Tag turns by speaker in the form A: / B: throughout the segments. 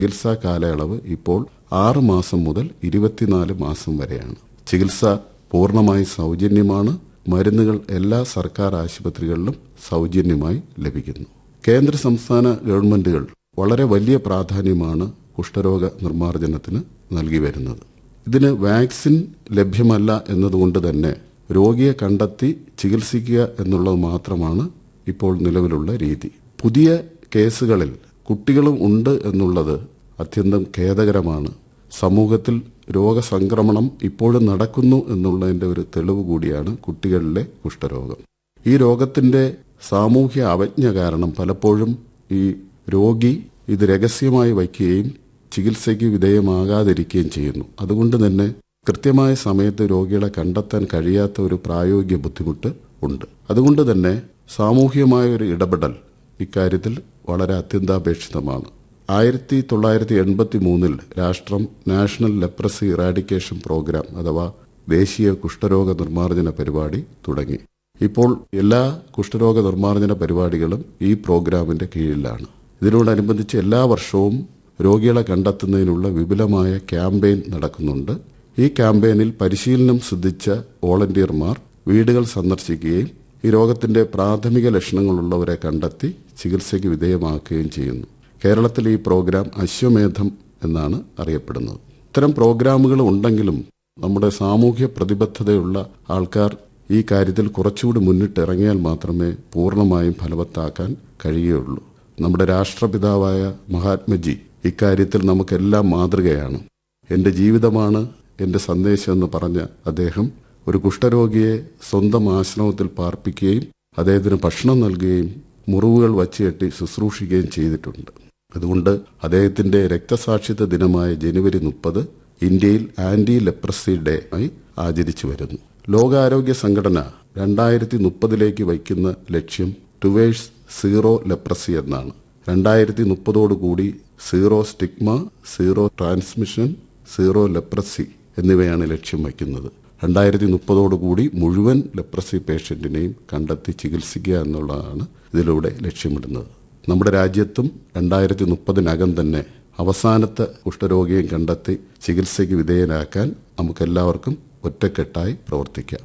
A: ചികിത്സാ കാലയളവ് ഇപ്പോൾ ആറ് മാസം മുതൽ ഇരുപത്തിനാല് മാസം വരെയാണ് ചികിത്സ പൂർണ്ണമായി സൗജന്യമാണ് മരുന്നുകൾ എല്ലാ സർക്കാർ ആശുപത്രികളിലും സൗജന്യമായി ലഭിക്കുന്നു കേന്ദ്ര സംസ്ഥാന ഗവൺമെന്റുകൾ വളരെ വലിയ പ്രാധാന്യമാണ് കുഷ്ഠരോഗ നിർമ്മാർജ്ജനത്തിന് നൽകി വരുന്നത് ഇതിന് വാക്സിൻ ലഭ്യമല്ല എന്നതുകൊണ്ട് തന്നെ രോഗിയെ കണ്ടെത്തി ചികിത്സിക്കുക എന്നുള്ളത് മാത്രമാണ് ഇപ്പോൾ നിലവിലുള്ള രീതി പുതിയ കേസുകളിൽ കുട്ടികളും ഉണ്ട് എന്നുള്ളത് അത്യന്തം ഖേദകരമാണ് സമൂഹത്തിൽ രോഗസംക്രമണം ഇപ്പോഴും നടക്കുന്നു എന്നുള്ളതിന്റെ ഒരു തെളിവ് കൂടിയാണ് കുട്ടികളിലെ കുഷ്ഠരോഗം ഈ രോഗത്തിന്റെ സാമൂഹ്യ അവജ്ഞ കാരണം പലപ്പോഴും ഈ രോഗി ഇത് രഹസ്യമായി വയ്ക്കുകയും ചികിത്സയ്ക്ക് വിധേയമാകാതിരിക്കുകയും ചെയ്യുന്നു അതുകൊണ്ട് തന്നെ കൃത്യമായ സമയത്ത് രോഗികളെ കണ്ടെത്താൻ കഴിയാത്ത ഒരു പ്രായോഗിക ബുദ്ധിമുട്ട് ഉണ്ട് അതുകൊണ്ട് തന്നെ സാമൂഹ്യമായ ഒരു ഇടപെടൽ ഇക്കാര്യത്തിൽ വളരെ അത്യന്താപേക്ഷിതമാണ് ആയിരത്തി തൊള്ളായിരത്തി എൺപത്തി മൂന്നിൽ രാഷ്ട്രം നാഷണൽ ലെപ്രസി ഇറാഡിക്കേഷൻ പ്രോഗ്രാം അഥവാ ദേശീയ കുഷ്ഠരോഗ നിർമ്മാർജ്ജന പരിപാടി തുടങ്ങി ഇപ്പോൾ എല്ലാ കുഷ്ഠരോഗ നിർമ്മാർജ്ജന പരിപാടികളും ഈ പ്രോഗ്രാമിന്റെ കീഴിലാണ് ഇതിനോടനുബന്ധിച്ച് എല്ലാ വർഷവും രോഗികളെ കണ്ടെത്തുന്നതിനുള്ള വിപുലമായ ക്യാമ്പയിൻ നടക്കുന്നുണ്ട് ഈ ക്യാമ്പയിനിൽ പരിശീലനം സിദ്ധിച്ച വോളണ്ടിയർമാർ വീടുകൾ സന്ദർശിക്കുകയും ഈ രോഗത്തിന്റെ പ്രാഥമിക ലക്ഷണങ്ങളുള്ളവരെ കണ്ടെത്തി ചികിത്സയ്ക്ക് വിധേയമാക്കുകയും ചെയ്യുന്നു കേരളത്തിൽ ഈ പ്രോഗ്രാം അശ്വമേധം എന്നാണ് അറിയപ്പെടുന്നത് ഇത്തരം പ്രോഗ്രാമുകൾ ഉണ്ടെങ്കിലും നമ്മുടെ സാമൂഹ്യ പ്രതിബദ്ധതയുള്ള ആൾക്കാർ ഈ കാര്യത്തിൽ കുറച്ചുകൂടി മുന്നിട്ടിറങ്ങിയാൽ മാത്രമേ പൂർണ്ണമായും ഫലവത്താക്കാൻ കഴിയുകയുള്ളൂ നമ്മുടെ രാഷ്ട്രപിതാവായ മഹാത്മജി ഇക്കാര്യത്തിൽ നമുക്കെല്ലാം മാതൃകയാണ് എന്റെ ജീവിതമാണ് എന്റെ സന്ദേശം എന്ന് പറഞ്ഞ അദ്ദേഹം ഒരു കുഷ്ഠരോഗിയെ സ്വന്തം ആശ്രമത്തിൽ പാർപ്പിക്കുകയും അദ്ദേഹത്തിന് ഭക്ഷണം നൽകുകയും മുറിവുകൾ വച്ചുകെട്ടി ശുശ്രൂഷിക്കുകയും ചെയ്തിട്ടുണ്ട് അതുകൊണ്ട് അദ്ദേഹത്തിന്റെ രക്തസാക്ഷിത്വ ദിനമായ ജനുവരി മുപ്പത് ഇന്ത്യയിൽ ആന്റി ലെപ്രസി ഡേ ആയി ആചരിച്ചു വരുന്നു ലോകാരോഗ്യ സംഘടന രണ്ടായിരത്തി മുപ്പതിലേക്ക് വയ്ക്കുന്ന ലക്ഷ്യം ടുവേഴ്സ് സീറോ ലെപ്രസി എന്നാണ് രണ്ടായിരത്തി മുപ്പതോടുകൂടി zero stigma zero transmission zero leprosy എന്നിവയാണ് ലക്ഷ്യം വയ്ക്കുന്നത് രണ്ടായിരത്തി മുപ്പതോടുകൂടി മുഴുവൻ ലെപ്രസി പേഷ്യന്റിനെയും കണ്ടെത്തി ചികിത്സിക്കുക എന്നുള്ളതാണ് ഇതിലൂടെ ലക്ഷ്യമിടുന്നത് നമ്മുടെ രാജ്യത്തും രണ്ടായിരത്തി മുപ്പതിനകം തന്നെ അവസാനത്തെ കുഷ്ഠരോഗിയും കണ്ടെത്തി ചികിത്സയ്ക്ക് വിധേയനാക്കാൻ നമുക്കെല്ലാവർക്കും ഒറ്റക്കെട്ടായി പ്രവർത്തിക്കാം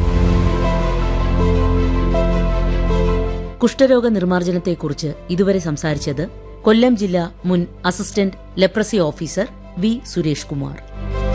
B: കുഷ്ഠരോഗ നിർമ്മാർജ്ജനത്തെക്കുറിച്ച് ഇതുവരെ സംസാരിച്ചത് കൊല്ലം ജില്ലാ മുൻ assistant leprosy officer V Suresh Kumar